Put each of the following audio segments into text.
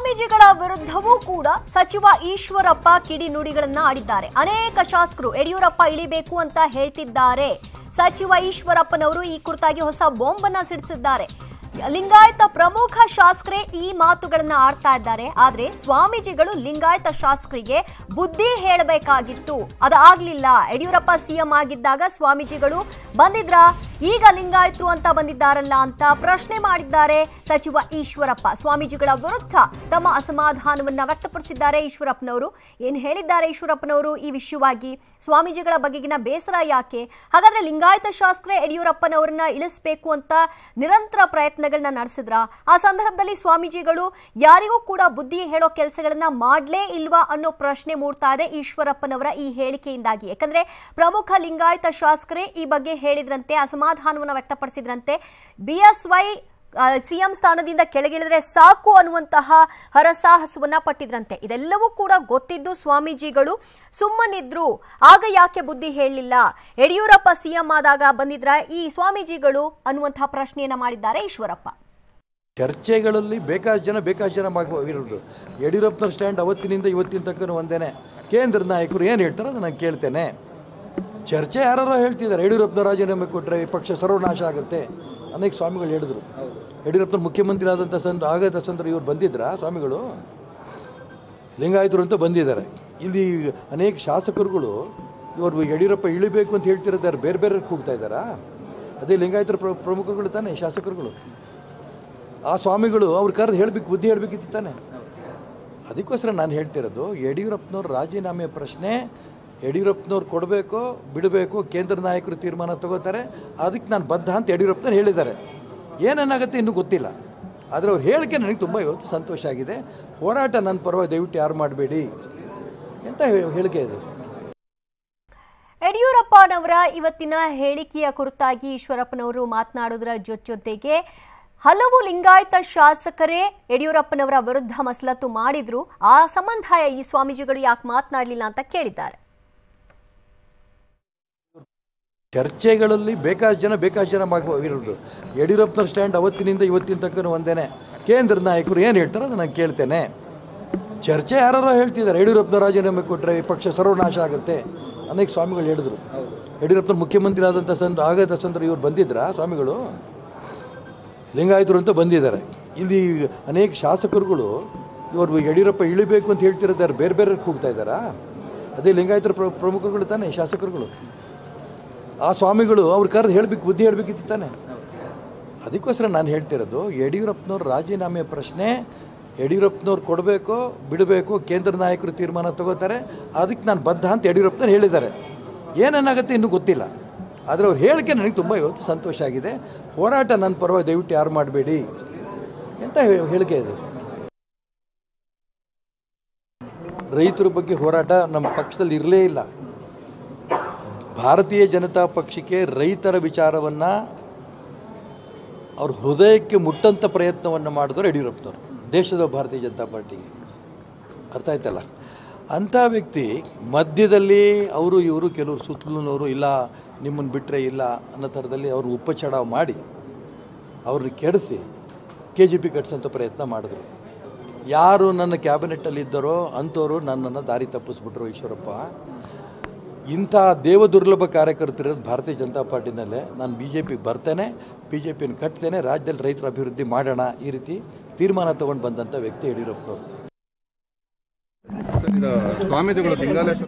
ಸ್ವಾಮೀಜಿಗಳ ವಿರುದ್ಧವೂ ಕೂಡ ಸಚಿವ ಈಶ್ವರಪ್ಪ ಕಿಡಿನುಡಿಗಳನ್ನ ಆಡಿದ್ದಾರೆ ಅನೇಕ ಶಾಸಕರು ಯಡಿಯೂರಪ್ಪ ಇಳಿಬೇಕು ಅಂತ ಹೇಳ್ತಿದ್ದಾರೆ ಸಚಿವ ಈಶ್ವರಪ್ಪನವರು ಈ ಕುರಿತಾಗಿ ಹೊಸ ಬಾಂಬ್ ಅನ್ನ ಸಿಡಿಸಿದ್ದಾರೆ ಲಿಂಗಾಯತ ಪ್ರಮುಖ ಶಾಸಕರೇ ಈ ಮಾತುಗಳನ್ನ ಆಡ್ತಾ ಇದ್ದಾರೆ ಆದ್ರೆ ಸ್ವಾಮೀಜಿಗಳು ಲಿಂಗಾಯತ ಶಾಸಕರಿಗೆ ಬುದ್ಧಿ ಹೇಳಬೇಕಾಗಿತ್ತು ಅದಾಗ್ಲಿಲ್ಲ ಯಡಿಯೂರಪ್ಪ ಸಿಎಂ ಆಗಿದ್ದಾಗ ಸ್ವಾಮೀಜಿಗಳು ಬಂದಿದ್ರ ಈಗ ಲಿಂಗಾಯತರು ಅಂತ ಬಂದಿದ್ದಾರಲ್ಲ ಅಂತ ಪ್ರಶ್ನೆ ಮಾಡಿದ್ದಾರೆ ಸಚಿವ ಈಶ್ವರಪ್ಪ ಸ್ವಾಮೀಜಿಗಳ ವಿರುದ್ಧ ತಮ್ಮ ಅಸಮಾಧಾನವನ್ನ ವ್ಯಕ್ತಪಡಿಸಿದ್ದಾರೆ ಈಶ್ವರಪ್ಪನವರು ಏನ್ ಹೇಳಿದ್ದಾರೆ ಈಶ್ವರಪ್ಪನವರು ಈ ವಿಷಯವಾಗಿ ಸ್ವಾಮೀಜಿಗಳ ಬಗೆಗಿನ ಬೇಸರ ಯಾಕೆ ಹಾಗಾದ್ರೆ ಲಿಂಗಾಯತ ಶಾಸಕರೇ ಯಡಿಯೂರಪ್ಪನವರನ್ನ ಇಳಿಸ್ಬೇಕು ಅಂತ ನಿರಂತರ ಪ್ರಯತ್ನಗಳನ್ನ ನಡೆಸಿದ್ರ ಆ ಸಂದರ್ಭದಲ್ಲಿ ಸ್ವಾಮೀಜಿಗಳು ಯಾರಿಗೂ ಕೂಡ ಬುದ್ಧಿ ಹೇಳೋ ಕೆಲಸಗಳನ್ನ ಮಾಡ್ಲೇ ಇಲ್ವಾ ಅನ್ನೋ ಪ್ರಶ್ನೆ ಮೂಡ್ತಾ ಇದೆ ಈಶ್ವರಪ್ಪನವರ ಈ ಹೇಳಿಕೆಯಿಂದಾಗಿ ಯಾಕಂದ್ರೆ ಪ್ರಮುಖ ಲಿಂಗಾಯತ ಶಾಸಕರೇ ಈ ಬಗ್ಗೆ ಹೇಳಿದ್ರಂತೆ ಅಸಮಾಧಾನವನ್ನ ವ್ಯಕ್ತಪಡಿಸಿದ್ರಂತೆ ಬಿಎಸ್ವೈ ಸಿಎಂ ಸ್ಥಾನದಿಂದ ಕೆಳಗಿಳಿದ್ರೆ ಸಾಕು ಅನ್ನುವಂತಹ ಹರಸಾಹಸವನ್ನ ಪಟ್ಟಿದ್ರಂತೆ ಇದೆಲ್ಲವೂ ಕೂಡ ಗೊತ್ತಿದ್ದು ಸ್ವಾಮೀಜಿಗಳು ಸುಮ್ಮನಿದ್ರು ಆಗ ಯಾಕೆ ಬುದ್ಧಿ ಹೇಳಲಿಲ್ಲ ಯಡಿಯೂರಪ್ಪ ಸಿಎಂ ಆದಾಗ ಬಂದಿದ್ರ ಈ ಸ್ವಾಮೀಜಿಗಳು ಅನ್ನುವಂತಹ ಪ್ರಶ್ನೆಯನ್ನ ಮಾಡಿದ್ದಾರೆ ಈಶ್ವರಪ್ಪ ಚರ್ಚೆಗಳಲ್ಲಿ ಬೇಕಾದಷ್ಟು ಜನ ಬೇಕಾದಷ್ಟು ಜನ ಇರೋದು ಯಡಿಯೂರಪ್ಪನವ್ರ ಸ್ಟ್ಯಾಂಡ್ ಅವತ್ತಿನಿಂದ ಇವತ್ತಿನ ತನಕ ಒಂದೇನೆ ಕೇಂದ್ರ ನಾಯಕರು ಏನು ಹೇಳ್ತಾರೋ ಅದು ನಾನು ಕೇಳ್ತೇನೆ ಚರ್ಚೆ ಯಾರೋ ಹೇಳ್ತಿದ್ದಾರೆ ಯಡಿಯೂರಪ್ಪನ ರಾಜೀನಾಮೆ ಕೊಟ್ಟರೆ ಪಕ್ಷ ಸರ್ವನಾಶ ಆಗುತ್ತೆ ಅನೇಕ ಸ್ವಾಮಿಗಳು ಹೇಳಿದ್ರು ಯಡಿಯೂರಪ್ಪನ ಮುಖ್ಯಮಂತ್ರಿ ಆದಂಥ ಸಂದ ಆಗದ ಸಂದರ್ಭ ಇವ್ರು ಬಂದಿದ್ರಾ ಸ್ವಾಮಿಗಳು ಲಿಂಗಾಯತರು ಅಂತ ಬಂದಿದ್ದಾರೆ ಇಲ್ಲಿ ಅನೇಕ ಶಾಸಕರುಗಳು ಇವರು ಯಡಿಯೂರಪ್ಪ ಇಳಿಬೇಕು ಅಂತ ಹೇಳ್ತಿರೋದಾರೆ ಬೇರೆ ಬೇರೆ ಕೂಗ್ತಾ ಇದ್ದಾರಾ ಅದೇ ಲಿಂಗಾಯತರ ಪ್ರ- ಪ್ರಮುಖರುಗಳು ತಾನೇ ಶಾಸಕರುಗಳು ಆ ಸ್ವಾಮಿಗಳು ಅವ್ರು ಕರೆದು ಹೇಳ್ಬೇಕು ಬುದ್ಧಿ ಹೇಳಬೇಕಿತ್ತು ತಾನೆ ಅದಕ್ಕೋಸ್ಕರ ನಾನು ಹೇಳ್ತಿರೋದು ಯಡಿಯೂರಪ್ಪನವ್ರ ರಾಜೀನಾಮೆ ಪ್ರಶ್ನೆ ಯಡಿಯೂರಪ್ಪನವ್ರು ಕೊಡಬೇಕು ಬಿಡಬೇಕು ಕೇಂದ್ರ ನಾಯಕರು ತೀರ್ಮಾನ ತಗೋತಾರೆ ಅದಕ್ಕೆ ನಾನು ಬದ್ಧ ಅಂತ ಯಡಿಯೂರಪ್ಪನವ್ರು ಹೇಳಿದ್ದಾರೆ ಏನೇನಾಗುತ್ತೆ ಇನ್ನೂ ಗೊತ್ತಿಲ್ಲ ಆದರೆ ಅವ್ರ ಹೇಳಿಕೆ ನನಗೆ ತುಂಬ ಇವತ್ತು ಸಂತೋಷ ಆಗಿದೆ ಹೋರಾಟ ನನ್ನ ಪರವಾಗಿ ದಯವಿಟ್ಟು ಯಾರು ಮಾಡಬೇಡಿ ಎಂತ ಹೇ- ಹೇಳಿಕೆ ಇದು ಯಡಿಯೂರಪ್ಪನವರ ಇವತ್ತಿನ ಹೇಳಿಕೆಯ ಕುರಿತಾಗಿ ಈಶ್ವರಪ್ಪನವರು ಮಾತನಾಡುವುದರ ಜೊತೆ ಜೊತೆಗೆ ಹಲವು ಲಿಂಗಾಯತ ಶಾಸಕರೇ ಯಡಿಯೂರಪ್ಪನವರ ವಿರುದ್ಧ ಮಸಲತ್ತು ಮಾಡಿದ್ರು ಆ ಸಂಬಂಧ ಈ ಸ್ವಾಮೀಜಿಗಳು ಯಾಕೆ ಮಾತನಾಡಲಿಲ್ಲ ಅಂತ ಕೇಳಿದ್ದಾರೆ ಚರ್ಚೆಗಳಲ್ಲಿ ಬೇಕಾದಷ್ಟು ಜನ ಬೇಕಾದಷ್ಟು ಜನ ಇರೋದು ಯಡಿಯೂರಪ್ಪನವ್ರ ಸ್ಟ್ಯಾಂಡ್ ಅವತ್ತಿನಿಂದ ಇವತ್ತಿನ ತನಕ ಒಂದೇನೆ ಕೇಂದ್ರ ನಾಯಕರು ಏನು ಹೇಳ್ತಾರೋ ಅದು ನಾನು ಕೇಳ್ತೇನೆ ಚರ್ಚೆ ಯಾರೋ ಹೇಳ್ತಿದ್ದಾರೆ ಯಡಿಯೂರಪ್ಪನ ರಾಜೀನಾಮೆ ಕೊಟ್ಟರೆ ಪಕ್ಷ ಸರ್ವನಾಶ ಆಗುತ್ತೆ ಅನೇಕ ಸ್ವಾಮಿಗಳು ಹೇಳಿದ್ರು ಯಡಿಯೂರಪ್ಪನ ಮುಖ್ಯಮಂತ್ರಿ ಆದಂಥ ಸಂದ ಆಗದ ಸಂದರ್ಭ ಇವ್ರು ಬಂದಿದ್ರಾ ಸ್ವಾಮಿಗಳು ಲಿಂಗಾಯತರು ಅಂತ ಬಂದಿದ್ದಾರೆ ಇಲ್ಲಿ ಅನೇಕ ಶಾಸಕರುಗಳು ಇವರು ಯಡಿಯೂರಪ್ಪ ಇಳಿಬೇಕು ಅಂತ ಹೇಳ್ತಿರೋದಾರೆ ಬೇರೆ ಬೇರೆ ಕೂಗ್ತಾ ಇದ್ದಾರಾ ಅದೇ ಲಿಂಗಾಯತರ ಪ್ರ- ಪ್ರಮುಖರುಗಳು ತಾನೇ ಶಾಸಕರುಗಳು ಆ ಸ್ವಾಮಿಗಳು ಅವ್ರು ಕರೆದು ಹೇಳ್ಬೇಕು ಬುದ್ಧಿ ಹೇಳಬೇಕಿತ್ತು ತಾನೆ ಅದಕ್ಕೋಸ್ಕರ ನಾನು ಹೇಳ್ತಿರೋದು ಯಡಿಯೂರಪ್ಪನವ್ರ ರಾಜೀನಾಮೆ ಪ್ರಶ್ನೆ ಯಡಿಯೂರಪ್ಪನವ್ರು ಕೊಡಬೇಕು ಬಿಡಬೇಕು ಕೇಂದ್ರ ನಾಯಕರು ತೀರ್ಮಾನ ತಗೋತಾರೆ ಅದಕ್ಕೆ ನಾನು ಬದ್ಧ ಅಂತ ಯಡಿಯೂರಪ್ಪನವ್ರು ಹೇಳಿದ್ದಾರೆ ಏನೇನಾಗುತ್ತೆ ಇನ್ನೂ ಗೊತ್ತಿಲ್ಲ ಆದರೆ ಅವ್ರ ಹೇಳಿಕೆ ನನಗೆ ತುಂಬ ಇವತ್ತು ಸಂತೋಷ ಆಗಿದೆ ಹೋರಾಟ ನನ್ನ ಪರವಾಗಿ ದಯವಿಟ್ಟು ಯಾರು ಮಾಡಬೇಡಿ ಎಂತ ಹೇ- ಹೇಳಿಕೆ ಇದು ರೈತರ ಬಗ್ಗೆ ಹೋರಾಟ ನಮ್ಮ ಪಕ್ಷದಲ್ಲಿ ಇರಲೇ ಇಲ್ಲ ಭಾರತೀಯ ಜನತಾ ಪಕ್ಷಕ್ಕೆ ರೈತರ ವಿಚಾರವನ್ನು ಅವ್ರ ಹೃದಯಕ್ಕೆ ಮುಟ್ಟಂಥ ಪ್ರಯತ್ನವನ್ನು ಮಾಡಿದ್ರು ಯಡಿಯೂರಪ್ಪನವರು ದೇಶದ ಭಾರತೀಯ ಜನತಾ ಪಾರ್ಟಿಗೆ ಅರ್ಥ ಆಯ್ತಲ್ಲ ಅಂಥ ವ್ಯಕ್ತಿ ಮಧ್ಯದಲ್ಲಿ ಅವರು ಇವರು ಕೆಲವರು ಸುತ್ತಲೂನವರು ಇಲ್ಲ ನಿಮ್ಮನ್ನು ಬಿಟ್ಟರೆ ಇಲ್ಲ ಅನ್ನೋ ಥರದಲ್ಲಿ ಅವರು ಉಪಚಡಾವ್ ಮಾಡಿ ಅವ್ರನ್ನ ಕೆಡಿಸಿ ಕೆ ಜಿ ಪಿ ಕಟ್ಸೋಂಥ ಪ್ರಯತ್ನ ಮಾಡಿದ್ರು ಯಾರು ನನ್ನ ಕ್ಯಾಬಿನೆಟ್ಟಲ್ಲಿ ಇದ್ದಾರೋ ಅಂಥವರು ನನ್ನನ್ನು ದಾರಿ ತಪ್ಪಿಸ್ಬಿಟ್ರು ಈಶ್ವರಪ್ಪ ಇಂಥ ದೇವದುರ್ಲಭ ಕಾರ್ಯಕರ್ತರಿರೋದು ಭಾರತೀಯ ಜನತಾ ಪಾರ್ಟಿನಲ್ಲೇ ನಾನು ಬಿ ಜೆ ಪಿಗೆ ಬರ್ತೇನೆ ಬಿ ಜೆ ಪಿನ ಕಟ್ತೇನೆ ರಾಜ್ಯದಲ್ಲಿ ರೈತರ ಅಭಿವೃದ್ಧಿ ಮಾಡೋಣ ಈ ರೀತಿ ತೀರ್ಮಾನ ತಗೊಂಡು ಬಂದಂಥ ವ್ಯಕ್ತಿ ಯಡಿಯೂರಪ್ಪನವರು ಸರ್ ಇದು ಸ್ವಾಮೀಜಿಗಳು ಲಿಂಗಾಲೇಶ್ವರ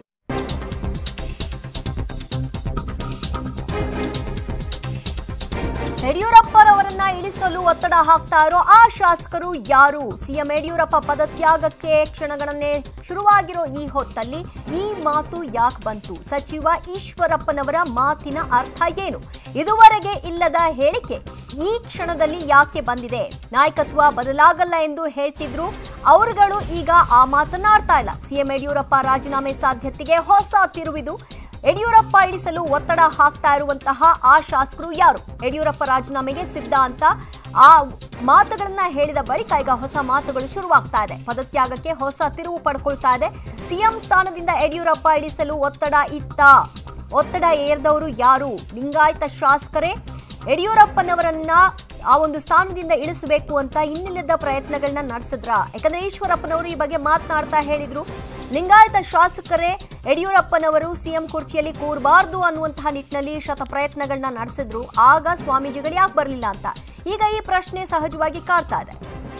ಯಡಿಯೂರಪ್ಪರವರನ್ನ ಇಳಿಸಲು ಒತ್ತಡ ಹಾಕ್ತಾ ಇರೋ ಆ ಶಾಸಕರು ಯಾರು ಸಿಎಂ ಯಡಿಯೂರಪ್ಪ ಪದತ್ಯಾಗಕ್ಕೆ ಕ್ಷಣಗಳನ್ನೇ ಶುರುವಾಗಿರೋ ಈ ಹೊತ್ತಲ್ಲಿ ಈ ಮಾತು ಯಾಕೆ ಬಂತು ಸಚಿವ ಈಶ್ವರಪ್ಪನವರ ಮಾತಿನ ಅರ್ಥ ಏನು ಇದುವರೆಗೆ ಇಲ್ಲದ ಹೇಳಿಕೆ ಈ ಕ್ಷಣದಲ್ಲಿ ಯಾಕೆ ಬಂದಿದೆ ನಾಯಕತ್ವ ಬದಲಾಗಲ್ಲ ಎಂದು ಹೇಳ್ತಿದ್ರು ಅವರುಗಳು ಈಗ ಆ ಮಾತನಾಡ್ತಾ ಇಲ್ಲ ಸಿಎಂ ಯಡಿಯೂರಪ್ಪ ರಾಜೀನಾಮೆ ಸಾಧ್ಯತೆಗೆ ಹೊಸ ತಿರುವಿದು ಯಡಿಯೂರಪ್ಪ ಇಳಿಸಲು ಒತ್ತಡ ಹಾಕ್ತಾ ಇರುವಂತಹ ಆ ಶಾಸಕರು ಯಾರು ಯಡಿಯೂರಪ್ಪ ರಾಜೀನಾಮೆಗೆ ಸಿದ್ಧ ಅಂತ ಆ ಮಾತುಗಳನ್ನ ಹೇಳಿದ ಬಳಿಕ ಈಗ ಹೊಸ ಮಾತುಗಳು ಶುರುವಾಗ್ತಾ ಇದೆ ಪದತ್ಯಾಗಕ್ಕೆ ಹೊಸ ತಿರುವು ಪಡ್ಕೊಳ್ತಾ ಇದೆ ಸಿಎಂ ಸ್ಥಾನದಿಂದ ಯಡಿಯೂರಪ್ಪ ಇಳಿಸಲು ಒತ್ತಡ ಇತ್ತ ಒತ್ತಡ ಏರ್ದವರು ಯಾರು ಲಿಂಗಾಯತ ಶಾಸಕರೇ ಯಡಿಯೂರಪ್ಪನವರನ್ನ ಆ ಒಂದು ಸ್ಥಾನದಿಂದ ಇಳಿಸಬೇಕು ಅಂತ ಇನ್ನಿಲ್ಲದ ಪ್ರಯತ್ನಗಳನ್ನ ನಡೆಸಿದ್ರ ಯಾಕಂದ್ರೆ ಈಶ್ವರಪ್ಪನವರು ಈ ಬಗ್ಗೆ ಮಾತನಾಡ್ತಾ ಹೇಳಿದ್ರು ಲಿಂಗಾಯತ ಶಾಸಕರೇ ಯಡಿಯೂರಪ್ಪನವರು ಸಿಎಂ ಕುರ್ಚಿಯಲ್ಲಿ ಕೂರಬಾರ್ದು ಅನ್ನುವಂತಹ ನಿಟ್ಟಿನಲ್ಲಿ ಶತ ಪ್ರಯತ್ನಗಳನ್ನ ನಡೆಸಿದ್ರು ಆಗ ಸ್ವಾಮೀಜಿಗಳು ಯಾಕೆ ಬರಲಿಲ್ಲ ಅಂತ ಈಗ ಈ ಪ್ರಶ್ನೆ ಸಹಜವಾಗಿ ಕಾಡ್ತಾ ಇದೆ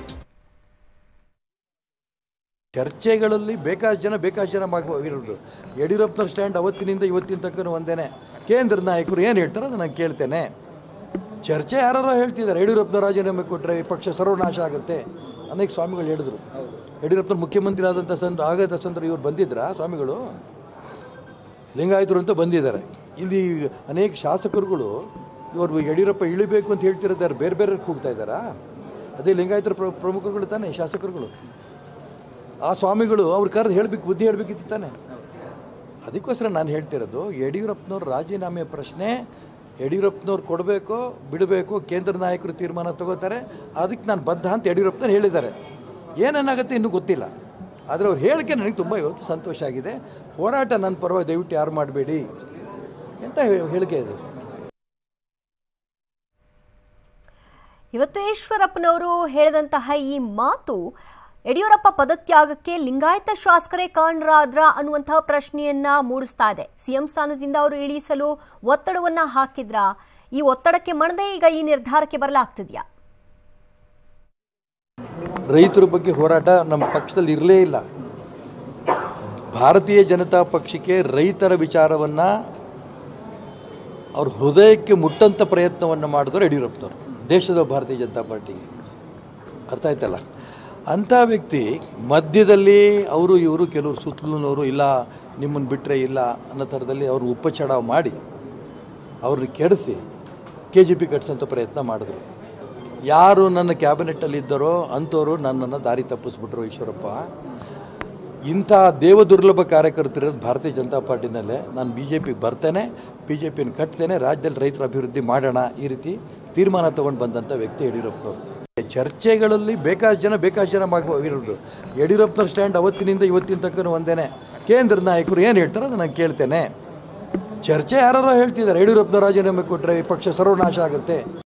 ಚರ್ಚೆಗಳಲ್ಲಿ ಬೇಕಾದಷ್ಟು ಜನ ಬೇಕಾದಷ್ಟು ಜನ ಇರೋದು ಯಡಿಯೂರಪ್ಪನವ್ರ ಸ್ಟ್ಯಾಂಡ್ ಅವತ್ತಿನಿಂದ ಇವತ್ತಿನ ತನಕ ಒಂದೇನೆ ಕೇಂದ್ರ ನಾಯಕರು ಏನು ಹೇಳ್ತಾರೋ ಅದನ್ನು ನಾನು ಕೇಳ್ತೇನೆ ಚರ್ಚೆ ಯಾರೋ ಹೇಳ್ತಿದ್ದಾರೆ ಯಡಿಯೂರಪ್ಪನ ರಾಜೀನಾಮೆ ಕೊಟ್ಟರೆ ಈ ಪಕ್ಷ ಸರ್ವನಾಶ ಆಗುತ್ತೆ ಅನೇಕ ಸ್ವಾಮಿಗಳು ಹೇಳಿದ್ರು ಯಡಿಯೂರಪ್ಪನ ಮುಖ್ಯಮಂತ್ರಿ ಆದಂಥ ಸಂದ ಆಗದ ಸಂದರ್ಭ ಇವ್ರು ಬಂದಿದ್ರಾ ಸ್ವಾಮಿಗಳು ಲಿಂಗಾಯತರು ಅಂತ ಬಂದಿದ್ದಾರೆ ಇಲ್ಲಿ ಅನೇಕ ಶಾಸಕರುಗಳು ಇವರು ಯಡಿಯೂರಪ್ಪ ಇಳಿಬೇಕು ಅಂತ ಹೇಳ್ತಿರೋದಾರೆ ಬೇರೆ ಬೇರೆ ಕೂಗ್ತಾ ಇದ್ದಾರಾ ಅದೇ ಲಿಂಗಾಯತರ ಪ್ರ ಪ್ರಮುಖರುಗಳು ತಾನೇ ಶಾಸಕರುಗಳು ಆ ಸ್ವಾಮಿಗಳು ಅವ್ರು ಕರೆದು ಹೇಳಬೇಕು ಬುದ್ಧಿ ಹೇಳಬೇಕಿತ್ತು ತಾನೆ ಅದಕ್ಕೋಸ್ಕರ ನಾನು ಹೇಳ್ತಿರೋದು ಯಡಿಯೂರಪ್ಪನವ್ರ ರಾಜೀನಾಮೆ ಪ್ರಶ್ನೆ ಯಡಿಯೂರಪ್ಪನವ್ರು ಕೊಡಬೇಕು ಬಿಡಬೇಕು ಕೇಂದ್ರ ನಾಯಕರು ತೀರ್ಮಾನ ತಗೋತಾರೆ ಅದಕ್ಕೆ ನಾನು ಬದ್ಧ ಅಂತ ಯಡಿಯೂರಪ್ಪನವ್ರು ಹೇಳಿದ್ದಾರೆ ಏನೇನಾಗುತ್ತೆ ಇನ್ನೂ ಗೊತ್ತಿಲ್ಲ ಆದರೆ ಅವ್ರ ಹೇಳಿಕೆ ನನಗೆ ತುಂಬ ಇವತ್ತು ಸಂತೋಷ ಆಗಿದೆ ಹೋರಾಟ ನನ್ನ ಪರವಾಗಿ ದಯವಿಟ್ಟು ಯಾರು ಮಾಡಬೇಡಿ ಎಂತ ಹೇ- ಹೇಳಿಕೆ ಇದು ಇವತ್ತು ಈಶ್ವರಪ್ಪನವರು ಹೇಳಿದಂತಹ ಈ ಮಾತು ಯಡಿಯೂರಪ್ಪ ಪದತ್ಯಾಗಕ್ಕೆ ಲಿಂಗಾಯತ ಶಾಸಕರೇ ಕಾರಣರಾದ್ರ ಅನ್ನುವಂತಹ ಪ್ರಶ್ನೆಯನ್ನ ಮೂಡಿಸ್ತಾ ಇದೆ ಸಿಎಂ ಸ್ಥಾನದಿಂದ ಅವರು ಇಳಿಸಲು ಒತ್ತಡವನ್ನ ಹಾಕಿದ್ರ ಈ ಒತ್ತಡಕ್ಕೆ ಮಣದೆ ಈಗ ಈ ನಿರ್ಧಾರಕ್ಕೆ ಬರಲಾಗ್ತಿದ್ಯಾ ರೈತರ ಬಗ್ಗೆ ಹೋರಾಟ ನಮ್ಮ ಪಕ್ಷದಲ್ಲಿ ಇರಲೇ ಇಲ್ಲ ಭಾರತೀಯ ಜನತಾ ಪಕ್ಷಕ್ಕೆ ರೈತರ ವಿಚಾರವನ್ನು ಅವ್ರ ಹೃದಯಕ್ಕೆ ಮುಟ್ಟಂಥ ಪ್ರಯತ್ನವನ್ನು ಮಾಡಿದ್ರು ಯಡಿಯೂರಪ್ಪನವರು ದೇಶದ ಭಾರತೀಯ ಜನತಾ ಪಾರ್ಟಿಗೆ ಅರ್ಥ ಆಯ್ತಲ್ಲ ಅಂಥ ವ್ಯಕ್ತಿ ಮಧ್ಯದಲ್ಲಿ ಅವರು ಇವರು ಕೆಲವರು ಸುತ್ತಲೂನವರು ಇಲ್ಲ ನಿಮ್ಮನ್ನು ಬಿಟ್ಟರೆ ಇಲ್ಲ ಅನ್ನೋ ಥರದಲ್ಲಿ ಅವ್ರನ್ನ ಉಪಚಡಾವ್ ಮಾಡಿ ಅವ್ರನ್ನ ಕೆಡಿಸಿ ಕೆ ಜಿ ಪಿ ಕಟ್ಸೋಂಥ ಪ್ರಯತ್ನ ಮಾಡಿದ್ರು ಯಾರು ನನ್ನ ಕ್ಯಾಬಿನೆಟ್ಟಲ್ಲಿ ಇದ್ದಾರೋ ಅಂಥವರು ನನ್ನನ್ನು ದಾರಿ ತಪ್ಪಿಸ್ಬಿಟ್ರು ಈಶ್ವರಪ್ಪ ಇಂಥ ದೇವದುರ್ಲಭ ಕಾರ್ಯಕರ್ತರಿರೋದು ಭಾರತೀಯ ಜನತಾ ಪಾರ್ಟಿನಲ್ಲೇ ನಾನು ಬಿ ಜೆ ಪಿಗೆ ಬರ್ತೇನೆ ಬಿ ಜೆ ಪಿನ ಕಟ್ತೇನೆ ರಾಜ್ಯದಲ್ಲಿ ರೈತರ ಅಭಿವೃದ್ಧಿ ಮಾಡೋಣ ಈ ರೀತಿ ತೀರ್ಮಾನ ತೊಗೊಂಡು ಬಂದಂಥ ವ್ಯಕ್ತಿ ಯಡಿಯೂರಪ್ಪನವರು ಚರ್ಚೆಗಳಲ್ಲಿ ಬೇಕಾದಷ್ಟು ಜನ ಬೇಕಾದಷ್ಟು ಜನ ಇರೋದು ಯಡಿಯೂರಪ್ಪನವ್ರ ಸ್ಟ್ಯಾಂಡ್ ಅವತ್ತಿನಿಂದ ಇವತ್ತಿನ ತನಕ ಒಂದೇನೆ ಕೇಂದ್ರ ನಾಯಕರು ಏನು ಹೇಳ್ತಾರೋ ಅದನ್ನು ನಾನು ಕೇಳ್ತೇನೆ ಚರ್ಚೆ ಯಾರೋ ಹೇಳ್ತಿದ್ದಾರೆ ಯಡಿಯೂರಪ್ಪನ ರಾಜೀನಾಮೆ ಕೊಟ್ಟರೆ ಈ ಪಕ್ಷ ಸರ್ವನಾಶ ಆಗುತ್ತೆ